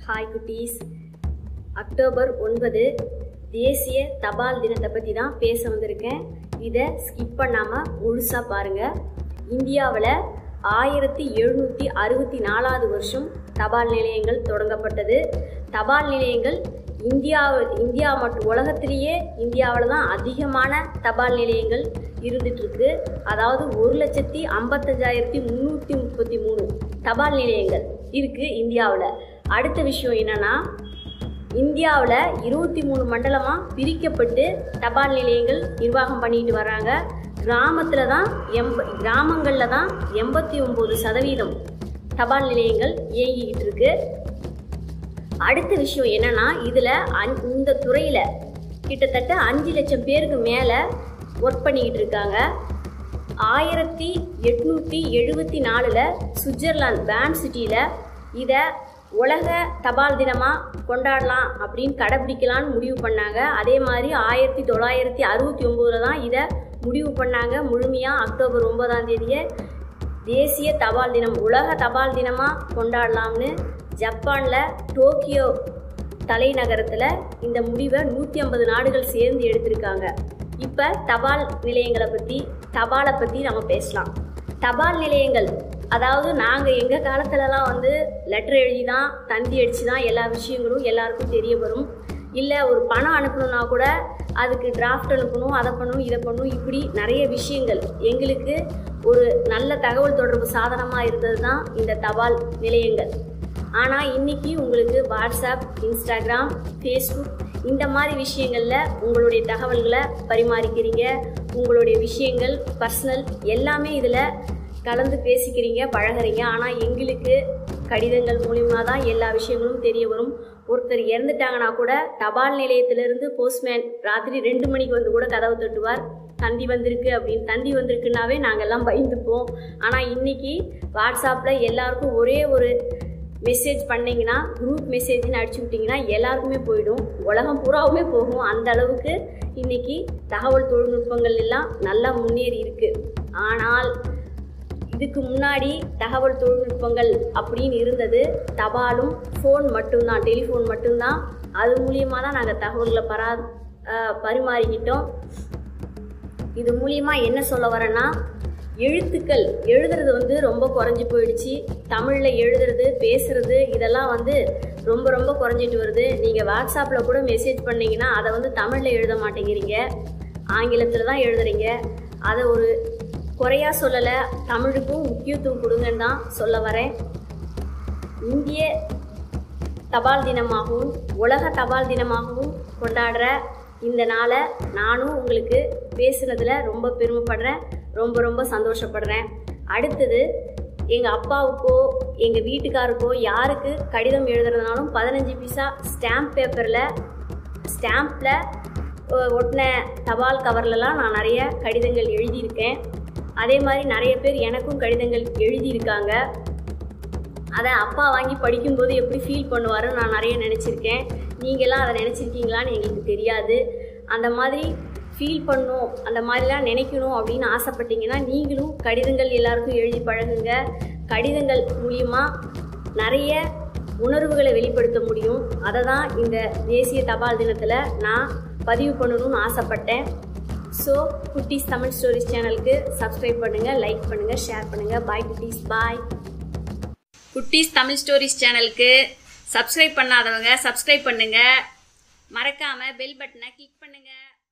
hi குட்டீஸ் October ஒன்பது தேசிய தபால் தினத்தை பற்றி தான் பேச வந்திருக்கேன் இதை ஸ்கிப் பண்ணாமல் முழுசாக பாருங்கள் இந்தியாவில் ஆயிரத்தி எழுநூற்றி அறுபத்தி நாலாவது வருஷம் தபால் நிலையங்கள் தொடங்கப்பட்டது தபால் நிலையங்கள் இந்தியா இந்தியா மற்றும் உலகத்திலேயே இந்தியாவில் தான் அதிகமான தபால் நிலையங்கள் இருந்துகிட்ருக்கு அதாவது ஒரு லட்சத்தி ஐம்பத்தஞ்சாயிரத்தி முந்நூற்றி முப்பத்தி மூணு தபால் நிலையங்கள் இருக்குது இந்தியாவில் அடுத்த விஷயம் என்னென்னா இந்தியாவில் இருபத்தி மூணு மண்டலமாக பிரிக்கப்பட்டு தபால் நிலையங்கள் நிர்வாகம் பண்ணிட்டு வராங்க கிராமத்தில் தான் எம்ப கிராமங்களில் தான் எண்பத்தி ஒம்பது சதவீதம் தபால் நிலையங்கள் இயங்கிக்கிட்டு இருக்கு அடுத்த விஷயம் என்னன்னா இதில் அந் இந்த துறையில் கிட்டத்தட்ட அஞ்சு லட்சம் பேருக்கு மேலே ஒர்க் பண்ணிக்கிட்டு இருக்காங்க ஆயிரத்தி எட்நூற்றி எழுபத்தி நாலில் சுவிட்சர்லாந்து பேன் சிட்டியில் இதை உலக தபால் தினமாக கொண்டாடலாம் அப்படின்னு கடைப்பிடிக்கலான்னு முடிவு பண்ணாங்க அதே மாதிரி ஆயிரத்தி தொள்ளாயிரத்தி அறுபத்தி ஒம்போதில் தான் இதை முடிவு பண்ணாங்க முழுமையாக அக்டோபர் ஒன்பதாம் தேதியை தேசிய தபால் தினம் உலக தபால் தினமாக கொண்டாடலாம்னு ஜப்பானில் டோக்கியோ தலைநகரத்தில் இந்த முடிவை நூற்றி ஐம்பது நாடுகள் சேர்ந்து எடுத்திருக்காங்க இப்போ தபால் நிலையங்களை பற்றி தபாலை பற்றி நம்ம பேசலாம் தபால் நிலையங்கள் அதாவது நாங்கள் எங்கள் காலத்துலலாம் வந்து லெட்டர் எழுதி தான் தந்தி அடித்து தான் எல்லா விஷயங்களும் எல்லாருக்கும் தெரிய வரும் இல்லை ஒரு பணம் அனுப்பணும்னா கூட அதுக்கு டிராஃப்ட் அனுப்பணும் அதை பண்ணணும் இதை பண்ணணும் இப்படி நிறைய விஷயங்கள் எங்களுக்கு ஒரு நல்ல தகவல் தொடர்பு சாதனமாக இருந்தது தான் இந்த தபால் நிலையங்கள் ஆனால் இன்றைக்கி உங்களுக்கு வாட்ஸ்அப் இன்ஸ்டாகிராம் ஃபேஸ்புக் இந்த மாதிரி விஷயங்களில் உங்களுடைய தகவல்களை பரிமாறிக்கிறீங்க உங்களுடைய விஷயங்கள் பர்சனல் எல்லாமே இதில் கலந்து பேசிக்கிறீங்க பழகுறீங்க ஆனால் எங்களுக்கு கடிதங்கள் மூலிமா தான் எல்லா விஷயங்களும் தெரிய வரும் ஒருத்தர் இறந்துட்டாங்கன்னா கூட தபால் நிலையத்திலிருந்து போஸ்ட்மேன் ராத்திரி ரெண்டு மணிக்கு வந்து கூட கதவு தட்டுவார் தந்தி வந்திருக்கு அப்படின்னு தந்தி வந்திருக்குன்னாவே நாங்கள்லாம் பயந்துப்போம் ஆனால் இன்றைக்கி வாட்ஸ்அப்பில் எல்லாருக்கும் ஒரே ஒரு மெசேஜ் பண்ணிங்கன்னா குரூப் மெசேஜ்னு அடிச்சு விட்டிங்கன்னா எல்லாருக்குமே போயிடும் உலகம் பூராவுமே போகும் அந்த அளவுக்கு இன்றைக்கி தகவல் தொழில்நுட்பங்கள் எல்லாம் நல்லா முன்னேறி இருக்குது ஆனால் இதுக்கு முன்னாடி தகவல் தொழில்நுட்பங்கள் அப்படின்னு இருந்தது தபாலும் ஃபோன் மட்டும்தான் டெலிஃபோன் மட்டும்தான் அது மூலியமாக தான் நாங்கள் தகவல்களை பரா பரிமாறிக்கிட்டோம் இது மூலியமாக என்ன சொல்ல வரேன்னா எழுத்துக்கள் எழுதுறது வந்து ரொம்ப குறைஞ்சி போயிடுச்சு தமிழில் எழுதுறது பேசுறது இதெல்லாம் வந்து ரொம்ப ரொம்ப குறைஞ்சிட்டு வருது நீங்கள் வாட்ஸ்அப்பில் கூட மெசேஜ் பண்ணிங்கன்னா அதை வந்து தமிழில் எழுத மாட்டேங்கிறீங்க ஆங்கிலத்தில் தான் எழுதுறீங்க அதை ஒரு குறையா சொல்லலை தமிழுக்கும் முக்கியத்துவம் கொடுங்கன்னு தான் சொல்ல வரேன் இந்திய தபால் தினமாகவும் உலக தபால் தினமாகவும் கொண்டாடுற இந்த நாளை நானும் உங்களுக்கு பேசுனதில் ரொம்ப பெருமைப்படுறேன் ரொம்ப ரொம்ப சந்தோஷப்படுறேன் அடுத்தது எங்கள் அப்பாவுக்கோ எங்கள் வீட்டுக்காருக்கோ யாருக்கு கடிதம் எழுதுறதுனாலும் பதினஞ்சு பைசா ஸ்டாம்ப் பேப்பரில் ஸ்டாம்பில் ஒட்டின தபால் கவர்லலாம் நான் நிறைய கடிதங்கள் எழுதியிருக்கேன் அதே மாதிரி நிறைய பேர் எனக்கும் கடிதங்கள் எழுதியிருக்காங்க அதை அப்பா வாங்கி படிக்கும்போது எப்படி ஃபீல் பண்ணுவாருன்னு நான் நிறைய நினச்சிருக்கேன் நீங்களாம் அதை நினச்சிருக்கீங்களான்னு எங்களுக்கு தெரியாது அந்த மாதிரி ஃபீல் பண்ணும் அந்த மாதிரிலாம் நினைக்கணும் அப்படின்னு ஆசைப்பட்டீங்கன்னா நீங்களும் கடிதங்கள் எல்லாருக்கும் எழுதி பழகுங்க கடிதங்கள் மூலியமாக நிறைய உணர்வுகளை வெளிப்படுத்த முடியும் அதை தான் இந்த தேசிய தபால் தினத்தில் நான் பதிவு பண்ணணும்னு ஆசைப்பட்டேன் ஸோ குட்டீஸ் தமிழ் ஸ்டோரிஸ் சேனலுக்கு சப்ஸ்கிரைப் பண்ணுங்கள் லைக் பண்ணுங்கள் ஷேர் பண்ணுங்கள் பாய் குட்டீஸ் பாய் குட்டீஸ் தமிழ் ஸ்டோரிஸ் சேனலுக்கு சப்ஸ்கிரைப் பண்ணாதவங்க சப்ஸ்கிரைப் பண்ணுங்கள் மறக்காமல் பெல் பட்டனை கிளிக் பண்ணுங்கள்